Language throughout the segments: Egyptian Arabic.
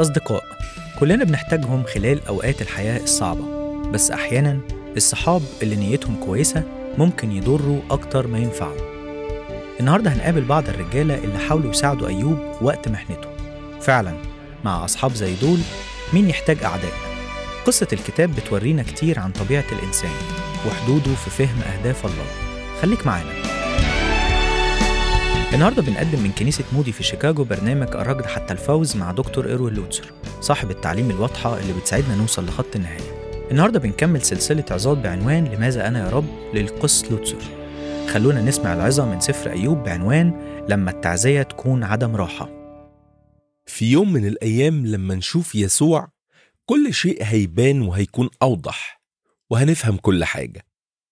الأصدقاء كلنا بنحتاجهم خلال أوقات الحياة الصعبة بس أحيانا الصحاب اللي نيتهم كويسة ممكن يضروا أكتر ما ينفعوا النهاردة هنقابل بعض الرجالة اللي حاولوا يساعدوا أيوب وقت محنته فعلا مع أصحاب زي دول مين يحتاج أعداء قصة الكتاب بتورينا كتير عن طبيعة الإنسان وحدوده في فهم أهداف الله خليك معانا النهارده بنقدم من كنيسة مودي في شيكاغو برنامج الركض حتى الفوز مع دكتور إيروين لوتسر صاحب التعليم الواضحة اللي بتساعدنا نوصل لخط النهاية النهارده بنكمل سلسلة عظات بعنوان لماذا أنا يا رب للقس لوتسر خلونا نسمع العظة من سفر أيوب بعنوان لما التعزية تكون عدم راحة في يوم من الأيام لما نشوف يسوع كل شيء هيبان وهيكون أوضح وهنفهم كل حاجة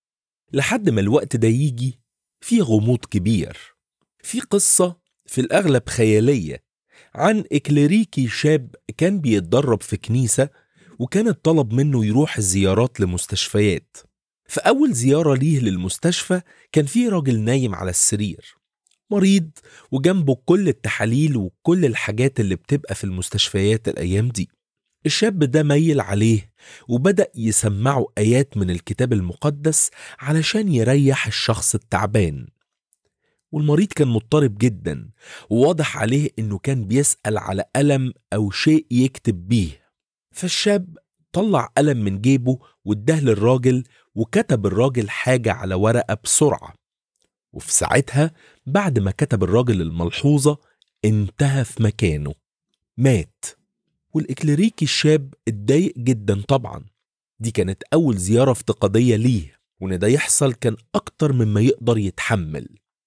لحد ما الوقت ده يجي في غموض كبير في قصة في الأغلب خيالية عن إكليريكي شاب كان بيتدرب في كنيسة وكان الطلب منه يروح الزيارات لمستشفيات في أول زيارة ليه للمستشفى كان في راجل نايم على السرير مريض وجنبه كل التحاليل وكل الحاجات اللي بتبقى في المستشفيات الأيام دي الشاب ده ميل عليه وبدأ يسمعه آيات من الكتاب المقدس علشان يريح الشخص التعبان والمريض كان مضطرب جدا وواضح عليه انه كان بيسأل على قلم او شيء يكتب بيه فالشاب طلع قلم من جيبه واداه للراجل وكتب الراجل حاجة على ورقة بسرعة وفي ساعتها بعد ما كتب الراجل الملحوظة انتهى في مكانه مات والإكليريكي الشاب اتضايق جدا طبعا دي كانت أول زيارة افتقادية ليه وإن ده يحصل كان أكتر مما يقدر يتحمل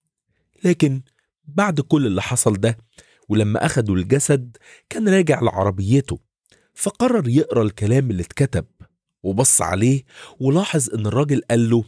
لكن بعد كل اللي حصل ده ولما أخدوا الجسد كان راجع لعربيته فقرر يقرا الكلام اللي اتكتب وبص عليه ولاحظ ان الراجل قال له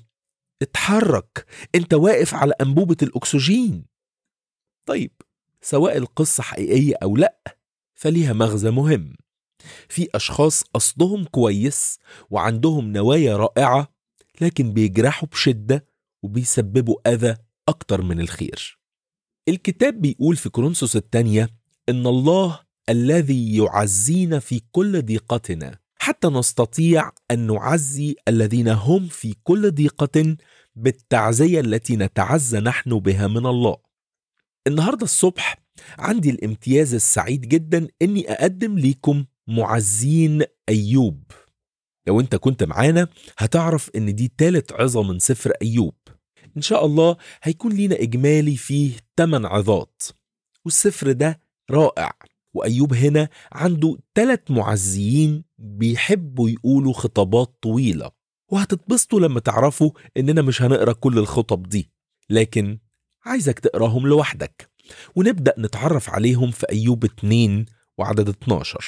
اتحرك انت واقف على انبوبه الاكسجين طيب سواء القصه حقيقيه او لا فليها مغزى مهم في اشخاص قصدهم كويس وعندهم نوايا رائعه لكن بيجرحوا بشده وبيسببوا اذى اكتر من الخير الكتاب بيقول في كورنثوس الثانيه ان الله الذي يعزينا في كل ضيقتنا حتى نستطيع ان نعزي الذين هم في كل ضيقه بالتعزيه التي نتعزى نحن بها من الله النهارده الصبح عندي الامتياز السعيد جدا اني اقدم ليكم معزين ايوب لو انت كنت معانا هتعرف ان دي تالت عظه من سفر ايوب ان شاء الله هيكون لينا اجمالي فيه 8 عظات والسفر ده رائع وأيوب هنا عنده ثلاث معزيين بيحبوا يقولوا خطابات طويلة وهتتبسطوا لما تعرفوا إننا مش هنقرأ كل الخطب دي لكن عايزك تقراهم لوحدك ونبدأ نتعرف عليهم في أيوب 2 وعدد 12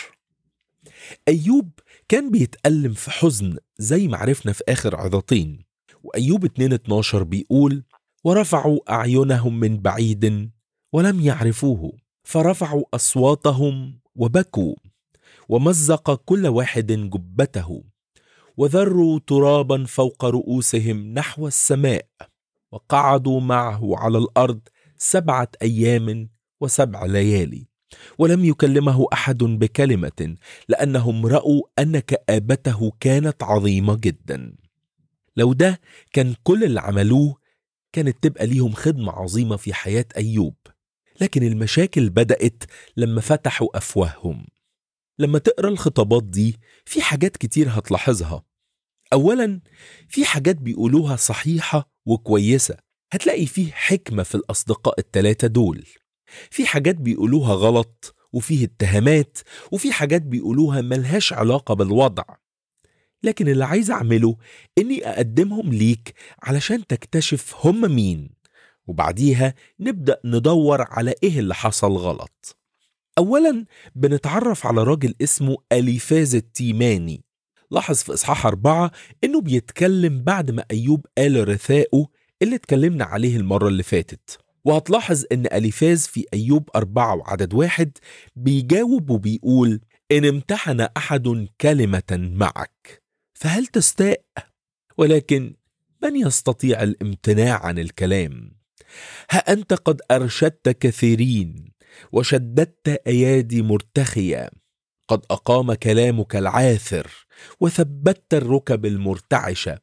أيوب كان بيتألم في حزن زي ما عرفنا في آخر عظتين وأيوب 2 12 بيقول ورفعوا أعينهم من بعيد ولم يعرفوه فرفعوا اصواتهم وبكوا ومزق كل واحد جبته وذروا ترابا فوق رؤوسهم نحو السماء وقعدوا معه على الارض سبعه ايام وسبع ليالي ولم يكلمه احد بكلمه لانهم راوا ان كابته كانت عظيمه جدا لو ده كان كل اللي عملوه كانت تبقى ليهم خدمه عظيمه في حياه ايوب لكن المشاكل بدأت لما فتحوا أفواههم لما تقرا الخطابات دي في حاجات كتير هتلاحظها أولا في حاجات بيقولوها صحيحة وكويسة هتلاقي فيه حكمة في الأصدقاء التلاتة دول في حاجات بيقولوها غلط وفيه اتهامات وفي حاجات بيقولوها ملهاش علاقة بالوضع لكن اللي عايز أعمله إني أقدمهم ليك علشان تكتشف هم مين وبعديها نبدأ ندور على إيه اللي حصل غلط أولا بنتعرف على راجل اسمه أليفاز التيماني لاحظ في إصحاح أربعة إنه بيتكلم بعد ما أيوب قال رثاؤه اللي اتكلمنا عليه المرة اللي فاتت وهتلاحظ إن أليفاز في أيوب أربعة وعدد واحد بيجاوب وبيقول إن امتحن أحد كلمة معك فهل تستاء؟ ولكن من يستطيع الامتناع عن الكلام؟ ها أنت قد أرشدت كثيرين وشددت أيادي مرتخية قد أقام كلامك العاثر وثبت الركب المرتعشة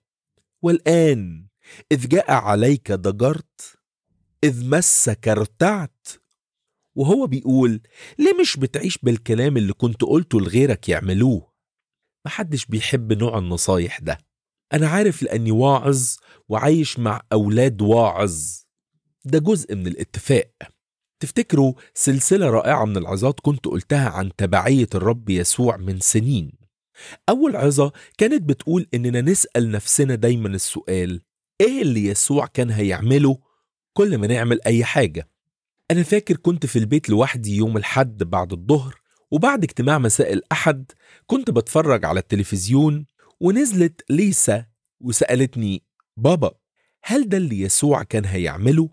والآن إذ جاء عليك ضجرت إذ مسك ارتعت وهو بيقول ليه مش بتعيش بالكلام اللي كنت قلته لغيرك يعملوه محدش بيحب نوع النصايح ده أنا عارف لأني واعظ وعايش مع أولاد واعظ ده جزء من الاتفاق تفتكروا سلسلة رائعة من العظات كنت قلتها عن تبعية الرب يسوع من سنين أول عظة كانت بتقول إننا نسأل نفسنا دايما السؤال إيه اللي يسوع كان هيعمله كل ما نعمل أي حاجة أنا فاكر كنت في البيت لوحدي يوم الحد بعد الظهر وبعد اجتماع مساء الأحد كنت بتفرج على التلفزيون ونزلت ليسا وسألتني بابا هل ده اللي يسوع كان هيعمله؟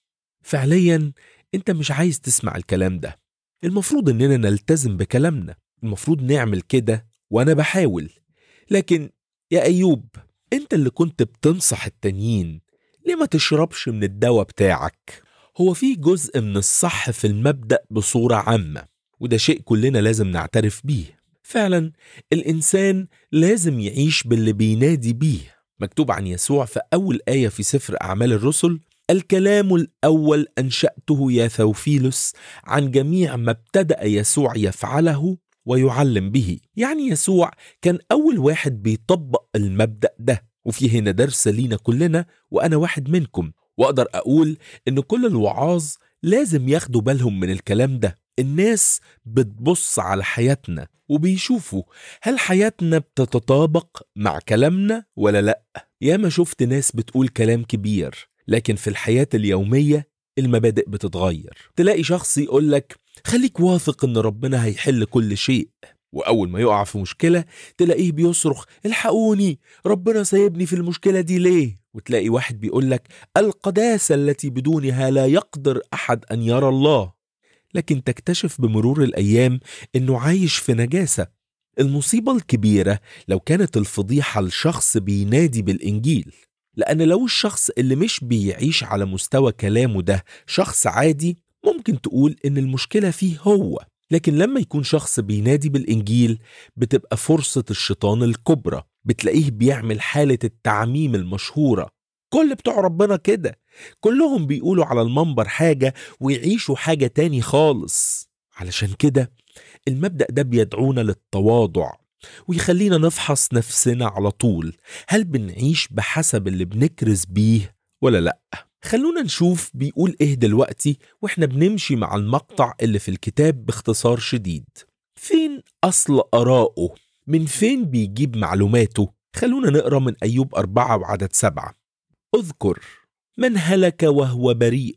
فعليا انت مش عايز تسمع الكلام ده المفروض اننا نلتزم بكلامنا المفروض نعمل كده وانا بحاول لكن يا ايوب انت اللي كنت بتنصح التانيين ليه ما تشربش من الدواء بتاعك هو في جزء من الصح في المبدأ بصورة عامة وده شيء كلنا لازم نعترف بيه فعلا الإنسان لازم يعيش باللي بينادي بيه مكتوب عن يسوع في أول آية في سفر أعمال الرسل الكلام الأول أنشأته يا ثوفيلوس عن جميع ما ابتدأ يسوع يفعله ويعلم به يعني يسوع كان أول واحد بيطبق المبدأ ده وفي هنا درس لينا كلنا وأنا واحد منكم وأقدر أقول إن كل الوعاظ لازم ياخدوا بالهم من الكلام ده الناس بتبص على حياتنا وبيشوفوا هل حياتنا بتتطابق مع كلامنا ولا لأ ياما شفت ناس بتقول كلام كبير لكن في الحياة اليومية المبادئ بتتغير تلاقي شخص يقولك خليك واثق ان ربنا هيحل كل شيء وأول ما يقع في مشكلة تلاقيه بيصرخ الحقوني ربنا سايبني في المشكلة دي ليه وتلاقي واحد بيقولك القداسة التي بدونها لا يقدر أحد أن يرى الله لكن تكتشف بمرور الأيام أنه عايش في نجاسة المصيبة الكبيرة لو كانت الفضيحة لشخص بينادي بالإنجيل لأن لو الشخص اللي مش بيعيش على مستوى كلامه ده شخص عادي ممكن تقول إن المشكلة فيه هو لكن لما يكون شخص بينادي بالإنجيل بتبقى فرصة الشيطان الكبرى بتلاقيه بيعمل حالة التعميم المشهورة كل بتوع ربنا كده كلهم بيقولوا على المنبر حاجة ويعيشوا حاجة تاني خالص علشان كده المبدأ ده بيدعونا للتواضع ويخلينا نفحص نفسنا على طول هل بنعيش بحسب اللي بنكرز بيه ولا لأ خلونا نشوف بيقول ايه دلوقتي واحنا بنمشي مع المقطع اللي في الكتاب باختصار شديد فين أصل آرائه من فين بيجيب معلوماته خلونا نقرا من أيوب أربعة وعدد سبعة اذكر من هلك وهو بريء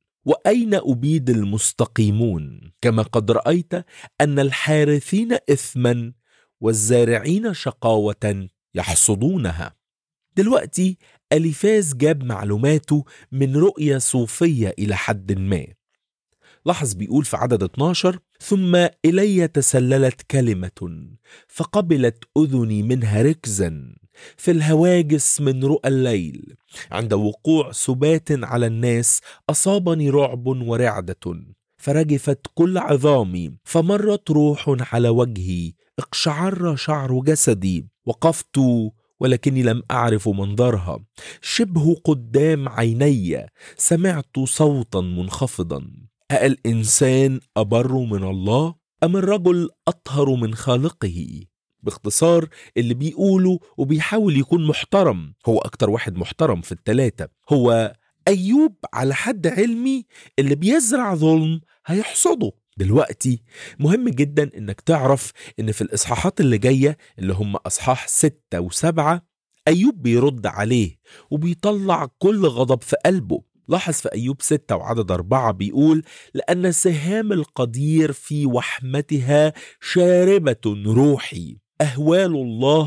واين ابيد المستقيمون كما قد رايت ان الحارثين اثما والزارعين شقاوه يحصدونها دلوقتي اليفاز جاب معلوماته من رؤيه صوفيه الى حد ما لاحظ بيقول في عدد 12 ثم الي تسللت كلمه فقبلت اذني منها ركزا في الهواجس من رؤى الليل عند وقوع سبات على الناس اصابني رعب ورعده فرجفت كل عظامي فمرت روح على وجهي اقشعر شعر جسدي وقفت ولكني لم اعرف منظرها شبه قدام عيني سمعت صوتا منخفضا أالإنسان أبر من الله أم الرجل أطهر من خالقه باختصار اللي بيقوله وبيحاول يكون محترم هو أكتر واحد محترم في التلاتة هو أيوب على حد علمي اللي بيزرع ظلم هيحصده دلوقتي مهم جدا انك تعرف ان في الاصحاحات اللي جاية اللي هم اصحاح ستة وسبعة ايوب بيرد عليه وبيطلع كل غضب في قلبه لاحظ في أيوب ستة وعدد أربعة بيقول لأن سهام القدير في وحمتها شاربة روحي أهوال الله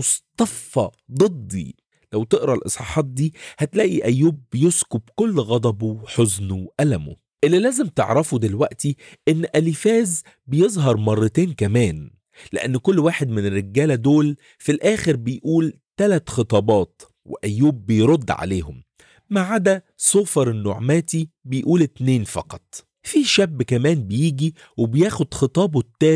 مصطفى ضدي لو تقرا الإصحاحات دي هتلاقي أيوب بيسكب كل غضبه وحزنه وألمه اللي لازم تعرفه دلوقتي إن أليفاز بيظهر مرتين كمان لأن كل واحد من الرجالة دول في الآخر بيقول ثلاث خطابات وأيوب بيرد عليهم ما عدا صفر النعماتي بيقول اتنين فقط في شاب كمان بيجي وبياخد خطابه التالت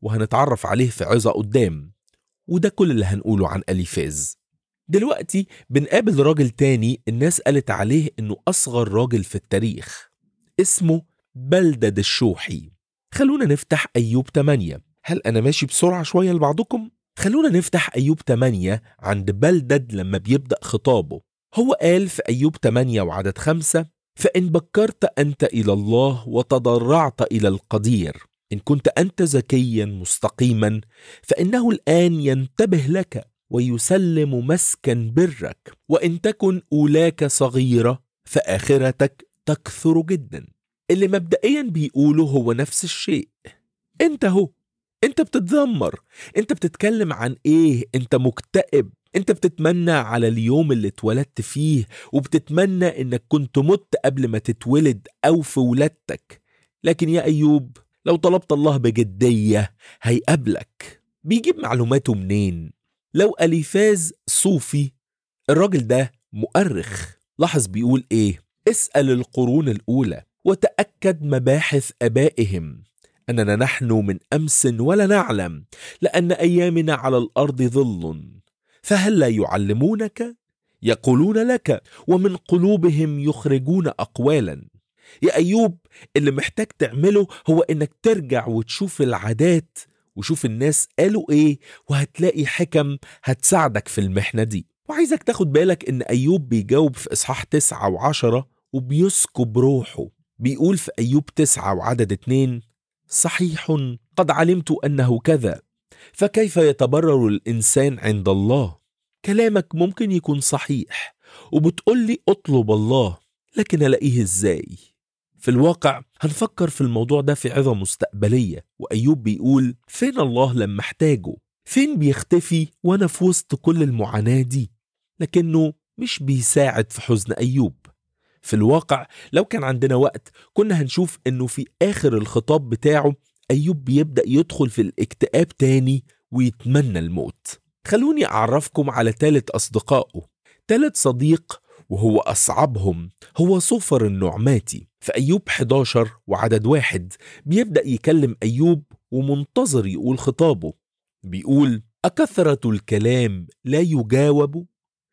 وهنتعرف عليه في عظة قدام وده كل اللي هنقوله عن أليفاز دلوقتي بنقابل راجل تاني الناس قالت عليه إنه أصغر راجل في التاريخ اسمه بلدد الشوحي خلونا نفتح أيوب 8 هل أنا ماشي بسرعة شوية لبعضكم؟ خلونا نفتح أيوب 8 عند بلدد لما بيبدأ خطابه هو قال في أيوب 8 وعدد 5 فإن بكرت أنت إلى الله وتضرعت إلى القدير إن كنت أنت ذكيا مستقيما فإنه الآن ينتبه لك ويسلم مسكن برك وإن تكن أولاك صغيرة فآخرتك تكثر جدا اللي مبدئيا بيقوله هو نفس الشيء انت هو انت بتتذمر انت بتتكلم عن ايه انت مكتئب انت بتتمنى على اليوم اللي اتولدت فيه وبتتمنى انك كنت مت قبل ما تتولد او في ولادتك لكن يا ايوب لو طلبت الله بجدية هيقابلك بيجيب معلوماته منين لو أليفاز صوفي الراجل ده مؤرخ لاحظ بيقول ايه اسأل القرون الأولى وتأكد مباحث آبائهم أننا نحن من أمس ولا نعلم لأن أيامنا على الأرض ظل فهل لا يعلمونك؟ يقولون لك ومن قلوبهم يخرجون أقوالا يا أيوب اللي محتاج تعمله هو إنك ترجع وتشوف العادات وشوف الناس قالوا إيه وهتلاقي حكم هتساعدك في المحنة دي وعايزك تاخد بالك إن أيوب بيجاوب في إصحاح تسعة وعشرة وبيسكب روحه بيقول في أيوب تسعة وعدد اتنين صحيح قد علمت أنه كذا فكيف يتبرر الإنسان عند الله كلامك ممكن يكون صحيح وبتقولي اطلب الله لكن ألاقيه إزاي في الواقع هنفكر في الموضوع ده في عظة مستقبلية وأيوب بيقول فين الله لما احتاجه فين بيختفي وأنا في وسط كل المعاناة دي لكنه مش بيساعد في حزن أيوب في الواقع لو كان عندنا وقت كنا هنشوف انه في اخر الخطاب بتاعه ايوب بيبدا يدخل في الاكتئاب تاني ويتمنى الموت خلوني اعرفكم على ثالث اصدقائه ثالث صديق وهو اصعبهم هو صفر النعماتي في ايوب 11 وعدد واحد بيبدا يكلم ايوب ومنتظر يقول خطابه بيقول اكثره الكلام لا يجاوب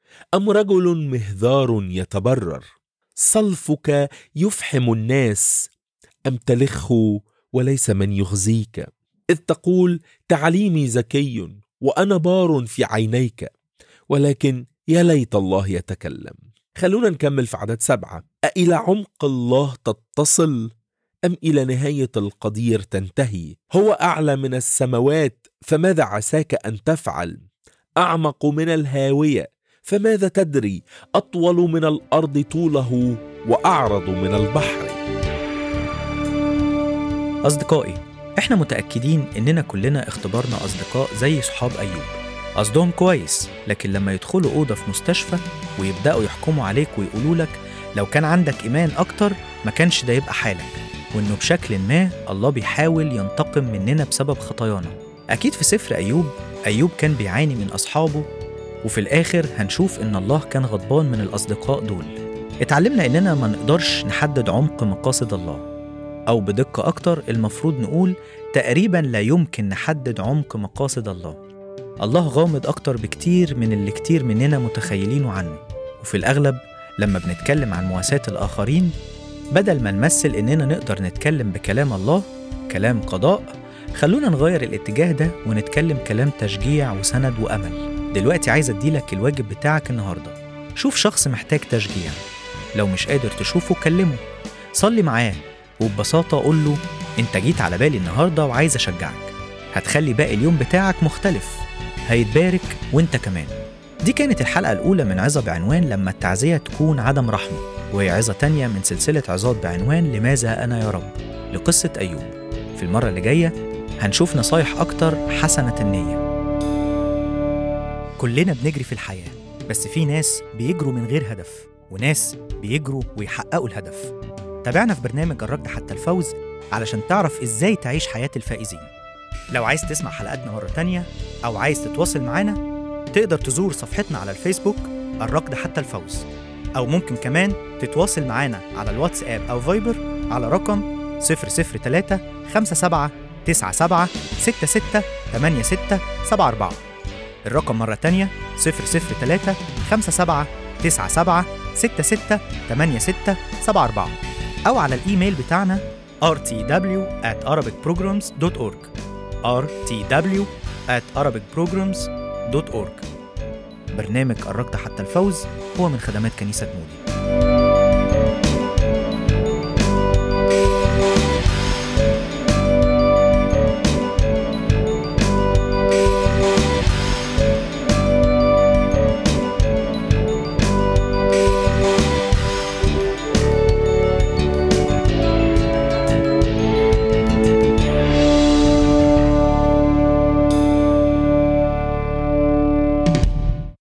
ام رجل مهذار يتبرر صلفك يفحم الناس أم تلخه وليس من يخزيك إذ تقول تعليمي ذكي وأنا بار في عينيك ولكن يا ليت الله يتكلم خلونا نكمل في عدد سبعة أإلى عمق الله تتصل أم إلى نهاية القدير تنتهي هو أعلى من السماوات فماذا عساك أن تفعل أعمق من الهاوية فماذا تدري اطول من الارض طوله واعرض من البحر أصدقائي إحنا متأكدين إننا كلنا اختبرنا أصدقاء زي صحاب أيوب قصدهم كويس لكن لما يدخلوا أوضة في مستشفى ويبدأوا يحكموا عليك ويقولوا لك لو كان عندك إيمان أكتر ما كانش ده يبقى حالك وإنه بشكل ما الله بيحاول ينتقم مننا بسبب خطايانا أكيد في سفر أيوب أيوب كان بيعاني من أصحابه وفي الآخر هنشوف إن الله كان غضبان من الأصدقاء دول اتعلمنا إننا ما نقدرش نحدد عمق مقاصد الله أو بدقة أكتر المفروض نقول تقريبا لا يمكن نحدد عمق مقاصد الله الله غامض أكتر بكتير من اللي كتير مننا متخيلينه عنه وفي الأغلب لما بنتكلم عن مواساة الآخرين بدل ما نمثل إننا نقدر نتكلم بكلام الله كلام قضاء خلونا نغير الاتجاه ده ونتكلم كلام تشجيع وسند وأمل دلوقتي عايز أديلك الواجب بتاعك النهاردة شوف شخص محتاج تشجيع لو مش قادر تشوفه كلمه صلي معاه وببساطة قول له أنت جيت على بالي النهاردة وعايز أشجعك هتخلي باقي اليوم بتاعك مختلف هيتبارك وانت كمان دي كانت الحلقة الأولى من عظة بعنوان لما التعزية تكون عدم رحمة وهي عظة تانية من سلسلة عظات بعنوان لماذا أنا يا رب لقصة أيوب في المرة اللي جاية هنشوف نصايح أكتر حسنة النية كلنا بنجري في الحياة بس في ناس بيجروا من غير هدف وناس بيجروا ويحققوا الهدف تابعنا في برنامج الركض حتى الفوز علشان تعرف ازاي تعيش حياة الفائزين لو عايز تسمع حلقاتنا مرة تانية أو عايز تتواصل معانا تقدر تزور صفحتنا على الفيسبوك الركض حتى الفوز أو ممكن كمان تتواصل معانا على الواتساب أو فايبر على رقم 003 57 97 97 66 86 74 الرقم مرة تانية 003 57 97 66 86 74 أو على الإيميل بتاعنا rtw at arabicprograms.org rtw at arabicprograms.org برنامج قربت حتى الفوز هو من خدمات كنيسة مودي